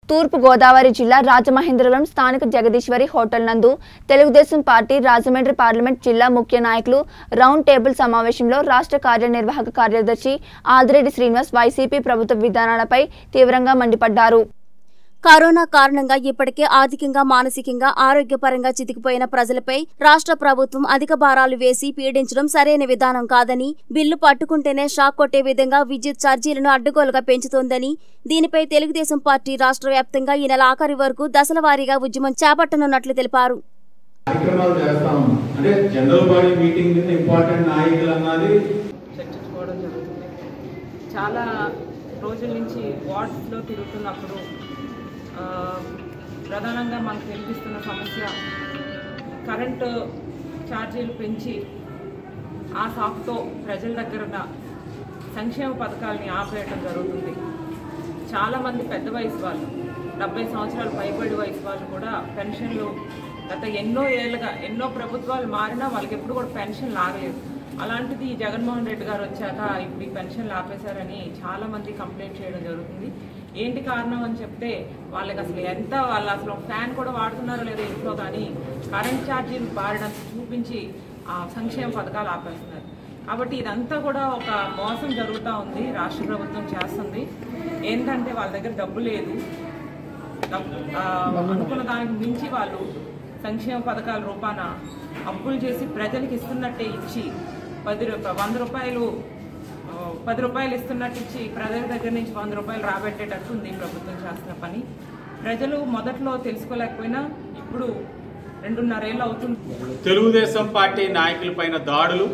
తూర్పు గోదావరి జిల్లా రాజమహేంద్రవరం స్థానిక జగదీశ్వరి హోటల్ నందు తెలుగుదేశం పార్టీ రాజమండ్రి పార్లమెంట్ జిల్లా ముఖ్య నాయకులు రౌండ్ టేబుల్ సమావేశంలో రాష్ట్ర కార్యనిర్వాహక కార్యదర్శి ఆదిరెడ్డి శ్రీనివాస్ వైసీపీ ప్రభుత్వ విధానాలపై తీవ్రంగా మండిపడ్డారు కరోనా కారణంగా ఇప్పటికే ఆర్థికంగా మానసికంగా ఆరోగ్యపరంగా చితికిపోయిన ప్రజలపై రాష్ట్ర ప్రభుత్వం అధిక భారాలు వేసి పీడించడం సరైన విధానం కాదని బిల్లు పట్టుకుంటేనే షాక్ కొట్టే విధంగా విద్యుత్ ఛార్జీలను అడ్డగోలుగా పెంచుతోందని దీనిపై తెలుగుదేశం పార్టీ రాష్ట్ర వ్యాప్తంగా ఈ నెల ఆఖరి వరకు దశల వారీగా ఉద్యమం చేపట్టనున్నట్లు తెలిపారు కార్యక్రమాలు చేస్తాము అంటే జనరల్ బాడీ మీటింగ్ ఇంపార్టెంట్ నాయకులు అన్నది చర్చించుకోవడం జరుగుతుంది చాలా రోజుల నుంచి వార్డ్స్లో తిరుగుతున్నప్పుడు ఆ, ప్రధానంగా మనకు కనిపిస్తున్న సమస్య కరెంటు ఛార్జీలు పెంచి ఆ సాకుతో ప్రజల దగ్గర ఉన్న సంక్షేమ పథకాలని ఆపేయటం జరుగుతుంది చాలామంది పెద్ద వయసు వాళ్ళు డెబ్బై సంవత్సరాలు పైబడి వయసు వాళ్ళు కూడా పెన్షన్లు గత ఎన్నో ఏళ్ళుగా ఎన్నో ప్రభుత్వాలు మారినా వాళ్ళకి ఎప్పుడు కూడా పెన్షన్ లాగలేదు అలాంటిది ఈ జగన్మోహన్ రెడ్డి గారు వచ్చాక ఇప్పుడు ఈ పెన్షన్లు ఆపేశారని చాలా మంది కంప్లైంట్ చేయడం జరుగుతుంది ఏంటి కారణం అని చెప్తే వాళ్ళకి అసలు ఎంత వాళ్ళు అసలు ఫ్యాన్ కూడా వాడుతున్నారో లేదో ఇంట్లో కానీ కరెంట్ ఛార్జీలు బారడం చూపించి ఆ సంక్షేమ పథకాలు ఆపేస్తున్నారు కాబట్టి ఇదంతా కూడా ఒక మోసం జరుగుతూ ఉంది రాష్ట్ర ప్రభుత్వం చేస్తుంది ఏంటంటే వాళ్ళ దగ్గర డబ్బు లేదు డబ్బు- ఆ, అనుకున్న దానికి మించి వాళ్ళు సంక్షేమ పథకాల రూపాన అప్పులు చేసి ప్రజలకు ఇస్తున్నట్టే ఇచ్చి పది రూపాయ వంద రూపాయలు ఆ, పది రూపాయలు ఇస్తున్నట్టు ఇచ్చి ప్రజల దగ్గర నుంచి వంద రూపాయలు రాబెట్టేటట్టు ఉంది ఈ ప్రభుత్వం చేస్తున్న పని ప్రజలు మొదట్లో తెలుసుకోలేకపోయినా ఇప్పుడు రెండున్నరేళ్ళు అవుతుంది తెలుగుదేశం పార్టీ నాయకుల పైన దాడులు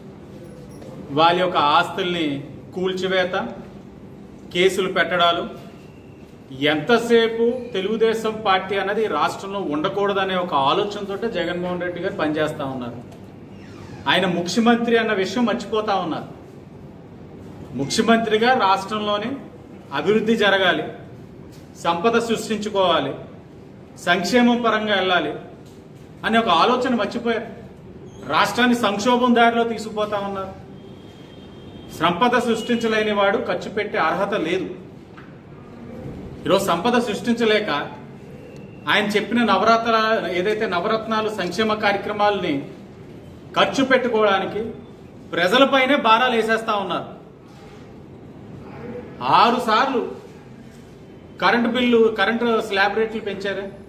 వాళ్ళ యొక్క ఆస్తుల్ని కూల్చివేత కేసులు పెట్టడాలు ఎంతసేపు తెలుగుదేశం పార్టీ అన్నది రాష్ట్రంలో ఉండకూడదనే ఒక ఆలోచనతో జగన్మోహన్ రెడ్డి గారు పనిచేస్తూ ఉన్నారు ఆయన ముఖ్యమంత్రి అన్న విషయం మర్చిపోతా ఉన్నారు ముఖ్యమంత్రిగా రాష్ట్రంలోనే అభివృద్ధి జరగాలి సంపద సృష్టించుకోవాలి సంక్షేమం పరంగా వెళ్ళాలి అనే ఒక ఆలోచన మర్చిపోయారు రాష్ట్రాన్ని సంక్షోభం దారిలో తీసుకుపోతా ఉన్నారు సంపద సృష్టించలేని వాడు ఖర్చు పెట్టే అర్హత లేదు ఈరోజు సంపద సృష్టించలేక ఆయన చెప్పిన నవరాత్ర ఏదైతే నవరత్నాలు సంక్షేమ కార్యక్రమాలని ఖర్చు పెట్టుకోవడానికి ప్రజలపైనే భారాలు వేసేస్తా ఉన్నారు ఆరు సార్లు కరెంటు బిల్లు కరెంటు స్లాబ్ రేట్లు పెంచారు